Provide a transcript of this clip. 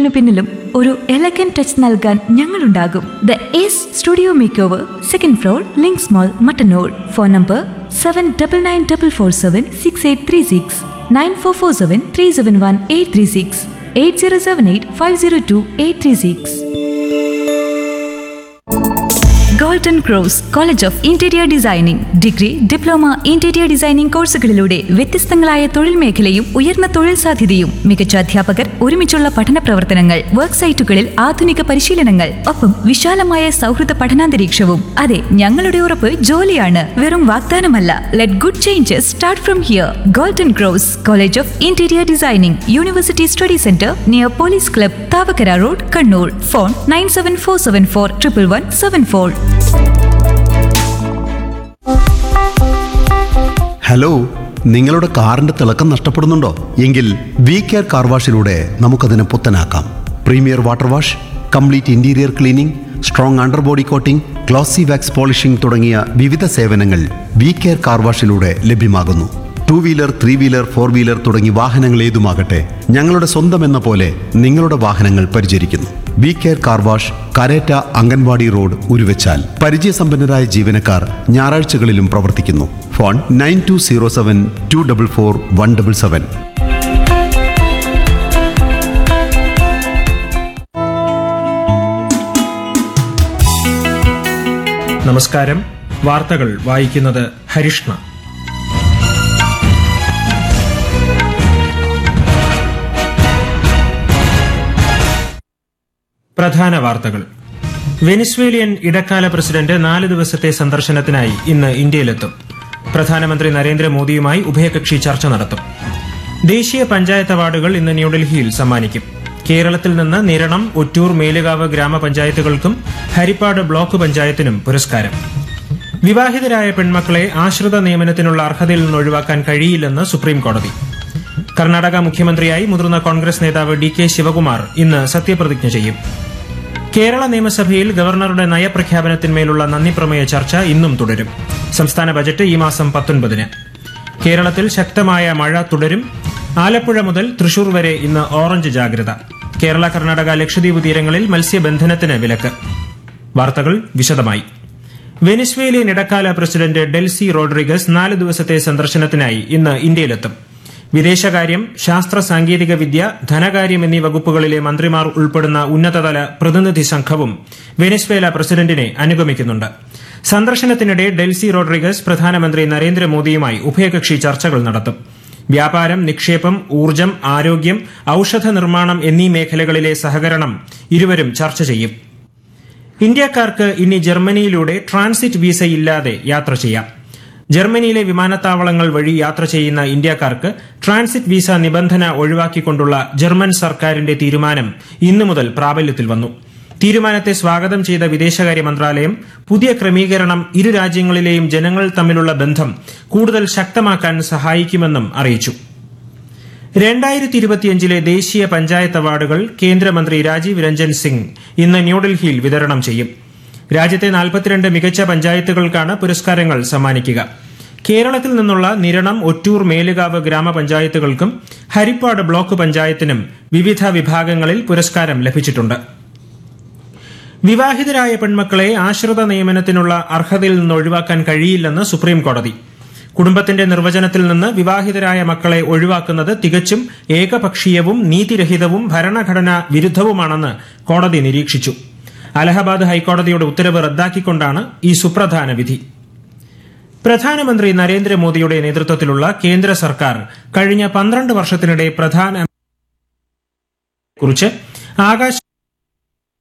ഡിസൈനുകളിന് പിന്നിലും ഒരു elegant touch നൽകാൻ ഞങ്ങളുണ്ടാകും the S studio make over second floor Links mall Mattannur phone number seven double nine double four seven six eight three six nine four four seven three seven one eight three six eight zero seven eight five zero two eight three six Golden Cross college of interior designing degree diploma interior designing കോഴ്സുകളിലൂടെ വ്യത്യസ്തങ്ങളായ തൊഴിൽ മേഖലയും ഉയർന്ന തൊഴിൽ സാധ്യതയും മികച്ച അധ്യാപകർ ഒരുമിച്ചുള്ള പഠന പ്രവർത്തനങ്ങൾ വർക്ക് സൈറ്റുകളിൽ ആധുനിക പരിശീലനങ്ങൾ ഒപ്പം വിശാലമായ സൗഹൃദ പഠനാന്തരീക്ഷവും അതെ ഞങ്ങളുടെ ഉറപ്പ് ജോലിയാണ് വെറും വാഗ്ദാനമല്ല let good changes start from here Golden Cross college of interior designing university study centre near police club Thavakkara road Kannur phone nine seven four seven four triple one seven four hello നിങ്ങളുടെ കാറിന്റെ തിളക്കം നഷ്ടപ്പെടുന്നുണ്ടോ എങ്കിൽ വി കെയർ കാർ വാഷിലൂടെ നമുക്കതിനെ പുത്തനാക്കാം premier water wash complete interior cleaning strong underbody coating glossy wax polishing തുടങ്ങിയ വിവിധ സേവനങ്ങൾ വി കെയർ കാർ വാഷിലൂടെ ലഭ്യമാകുന്നു two wheeler three wheeler four wheeler തുടങ്ങി വാഹനങ്ങൾ ഏതുമാകട്ടെ ഞങ്ങളുടെ സ്വന്തം എന്ന പോലെ നിങ്ങളുടെ വാഹനങ്ങൾ പരിചരിക്കുന്നു V care car wash Karetta anganwadi road Uruvachal പരിചയസമ്പന്നരായ ജീവനക്കാർ ഞായറാഴ്ചകളിലും പ്രവർത്തിക്കുന്നു phone nine two zero seven two double four one double seven നമസ്കാരം വാർത്തകൾ വായിക്കുന്നത് ഹരിഷ്ണ പ്രധാന വാർത്തകൾ വെനിസ്വേലിയൻ ഇടക്കാല പ്രസിഡന്റ് നാല് ദിവസത്തെ സന്ദർശനത്തിനായി ഇന്ന് ഇന്ത്യയിലെത്തും പ്രധാനമന്ത്രി നരേന്ദ്രമോദിയുമായി ഉഭയകക്ഷി ചർച്ച നടത്തും ദേശീയ പഞ്ചായത്ത് അവാർഡുകൾ ഇന്ന് ന്യൂഡൽഹിയിൽ സമ്മാനിക്കും കേരളത്തിൽ നിന്ന് നിരണം ഒറ്റൂർ മേലുകാവ് ഗ്രാമപഞ്ചായത്തുകൾക്കും ഹരിപ്പാട് ബ്ലോക്ക് പഞ്ചായത്തിനും പുരസ്കാരം വിവാഹിതരായ പെൺമക്കളെ ആശ്രിത നിയമനത്തിനുള്ള അർഹതയിൽ നിന്ന് ഒഴിവാക്കാൻ കഴിയില്ലെന്ന് സുപ്രീം കോടതി കർണാടക മുഖ്യമന്ത്രിയായി മുതിർന്ന കോൺഗ്രസ് നേതാവ് ഡി കെ ശിവകുമാർ ഇന്ന് സത്യപ്രതിജ്ഞ ചെയ്യും കേരള നിയമസഭയിൽ ഗവർണറുടെ നയപ്രഖ്യാപനത്തിന്മേലുള്ള നന്ദിപ്രമേയ ചർച്ച ഇന്നും തുടരും സംസ്ഥാന ബജറ്റ് ഈ മാസം പത്തൊൻപതിന് കേരളത്തിൽ ശക്തമായ മഴ തുടരും ആലപ്പുഴ മുതൽ തൃശൂർ വരെ ഇന്ന് ഓറഞ്ച് ജാഗ്രത കേരള കർണാടക ലക്ഷദ്വീപ് തീരങ്ങളിൽ മത്സ്യബന്ധനത്തിന് വിലക്ക് വാർത്തകൾ വിശദമായി വെനിസ്വേലിയൻ ഇടക്കാല പ്രസിഡന്റ് ഡെൽസി റോഡ്രിഗസ് നാല് ദിവസത്തെ സന്ദർശനത്തിനായി ഇന്ന് ഇന്ത്യയിലെത്തും വിദേശകാര്യം ശാസ്ത്ര സാങ്കേതിക വിദ്യ ധനകാര്യം എന്നീ വകുപ്പുകളിലെ മന്ത്രിമാർ ഉൾപ്പെടുന്ന ഉന്നതതല പ്രതിനിധി സംഘവും വെനിസ്വേല പ്രസിഡന്റിനെ അനുഗമിക്കുന്നുണ്ട് സന്ദർശനത്തിനിടെ ഡെൽസി റോഡ്രിഗസ് പ്രധാനമന്ത്രി നരേന്ദ്രമോദിയുമായി ഉഭയകക്ഷി ചർച്ചകൾ നടത്തും വ്യാപാരം നിക്ഷേപം ഊർജ്ജം ആരോഗ്യം ഔഷധ നിർമ്മാണം എന്നീ മേഖലകളിലെ സഹകരണം ഇരുവരും ചർച്ച ചെയ്യും ഇന്ത്യക്കാർക്ക് ഇനി ജർമ്മനിയിലൂടെ ട്രാൻസിറ്റ് വിസയില്ലാതെ യാത്ര ചെയ്യാം ജർമ്മനിയിലെ വിമാനത്താവളങ്ങൾ വഴി യാത്ര ചെയ്യുന്ന ഇന്ത്യക്കാർക്ക് ട്രാൻസിറ്റ് വിസ നിബന്ധന ഒഴിവാക്കിക്കൊണ്ടുള്ള ജർമ്മൻ സർക്കാരിന്റെ തീരുമാനം ഇന്നു മുതൽ പ്രാബല്യത്തിൽ വന്നു തീരുമാനത്തെ സ്വാഗതം ചെയ്ത വിദേശകാര്യ മന്ത്രാലയം പുതിയ ക്രമീകരണം ഇരു രാജ്യങ്ങളിലെയും ജനങ്ങൾ തമ്മിലുള്ള ബന്ധം കൂടുതൽ ശക്തമാക്കാൻ സഹായിക്കുമെന്നും അറിയിച്ചു രണ്ടായിരത്തി ഇരുപത്തിയഞ്ചിലെ ദേശീയ പഞ്ചായത്ത് അവാർഡുകൾ കേന്ദ്രമന്ത്രി രാജീവ് രഞ്ജൻ സിംഗ് ഇന്ന് ന്യൂഡൽഹിയിൽ വിതരണം ചെയ്യും രാജ്യത്തെ നാൽപ്പത്തിരണ്ട് മികച്ച പഞ്ചായത്തുകൾക്കാണ് പുരസ്കാരങ്ങൾ സമ്മാനിക്കുക കേരളത്തിൽ നിന്നുള്ള നിരണം ഒറ്റൂർ മേലുകാവ് ഗ്രാമപഞ്ചായത്തുകൾക്കും ഹരിപ്പാട് ബ്ലോക്ക് പഞ്ചായത്തിനും വിവിധ വിഭാഗങ്ങളിൽ പുരസ്കാരം ലഭിച്ചിട്ടുണ്ട് വിവാഹിതരായ പെൺമക്കളെ ആശ്രിത നിയമനത്തിനുള്ള അർഹതയിൽ നിന്ന് ഒഴിവാക്കാൻ കഴിയില്ലെന്ന് സുപ്രീം കോടതി കുടുംബത്തിന്റെ നിർവചനത്തിൽ നിന്ന് വിവാഹിതരായ മക്കളെ ഒഴിവാക്കുന്നത് തികച്ചും ഏകപക്ഷീയവും നീതിരഹിതവും ഭരണഘടനാ വിരുദ്ധവുമാണെന്ന് കോടതി നിരീക്ഷിച്ചു അലഹബാദ് ഹൈക്കോടതിയുടെ ഉത്തരവ് റദ്ദാക്കിക്കൊണ്ടാണ് ഈ സുപ്രധാന വിധി പ്രധാനമന്ത്രി നരേന്ദ്രമോദിയുടെ നേതൃത്വത്തിലുള്ള കേന്ദ്ര സർക്കാർ കഴിഞ്ഞ പന്ത്രണ്ട് വർഷത്തിനിടെ പ്രധാന കുറിച്ച് ആകാശ